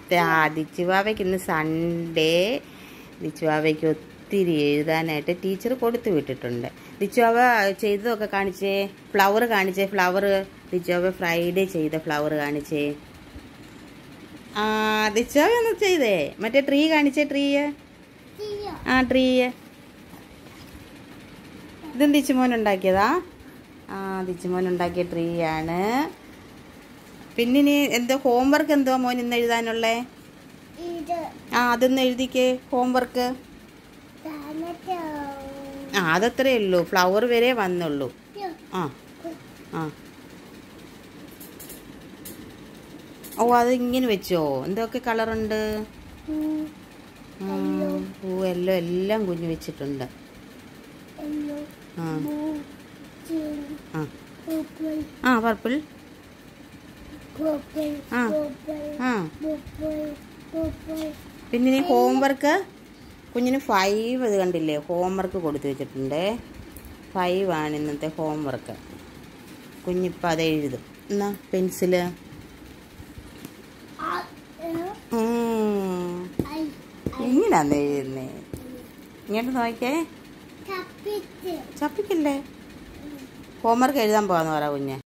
ആ ദിച്ചുവാവയ്ക്ക് ഇന്ന് സൺഡേ ദിച്ചുവാവയ്ക്ക് ഒത്തിരി എഴുതാനായിട്ട് ടീച്ചർ കൊടുത്തു വിട്ടിട്ടുണ്ട് ദിച്ചുവാവ ചെയ്തതൊക്കെ കാണിച്ചേ ഫ്ലവർ കാണിച്ചേ ഫ്ലവർ ദിച്ചുവാവ ഫ്രൈഡേ ചെയ്ത ഫ്ലവർ കാണിച്ചേ ആ ദിച്ചുവാവ ഒന്ന് ചെയ്തേ മറ്റേ ട്രീ കാണിച്ചേ ട്രീ ആ ട്രീ ഇതും ദിച്ചുമോൻ ഉണ്ടാക്കിയതാ ആ ദിച്ചുമോൻ ഉണ്ടാക്കിയ ട്രീ ആണ് പിന്നെ ഇനി എന്തോ ഹോംവർക്ക് എന്തോ മോൻ ഇന്ന് എഴുതാനുള്ളേ ഇത് ആ അതൊന്ന് എഴുതിക്കേ ഹോംവർക്ക് തനട്ടോ ആ അതത്രേ ഉള്ളൂ ഫ്ലവർ വരെ വന്നുള്ളൂ ആ ആ ഓ അത് ഇങ്ങനെ വെച്ചോ എന്തൊക്കെ കളറുണ്ട് പൂ എല്ലോ എല്ലാം കുഞ്ഞു വെച്ചിട്ടുണ്ട് ആ ആ ആ പർപ്പിൾ ആ. ആ പിന്നെ ഇനി ഹോംവർക്ക് കുഞ്ഞിന് ഫൈവ് ഇത് കണ്ടില്ലേ ഹോംവർക്ക് കൊടുത്തു വെച്ചിട്ടുണ്ട് ഫൈവ് ആണ് ഇന്നത്തെ ഹോംവർക്ക് കുഞ്ഞിപ്പോൾ അത് എഴുതും എന്നാ പെൻസില് ഇങ്ങനെയാന്ന് എഴുതുന്നേ ഇങ്ങോട്ട് നോക്കിയേ ചപ്പിക്കല്ലേ ഹോംവർക്ക് എഴുതാൻ പോകാന്ന് പറ കുഞ്ഞ്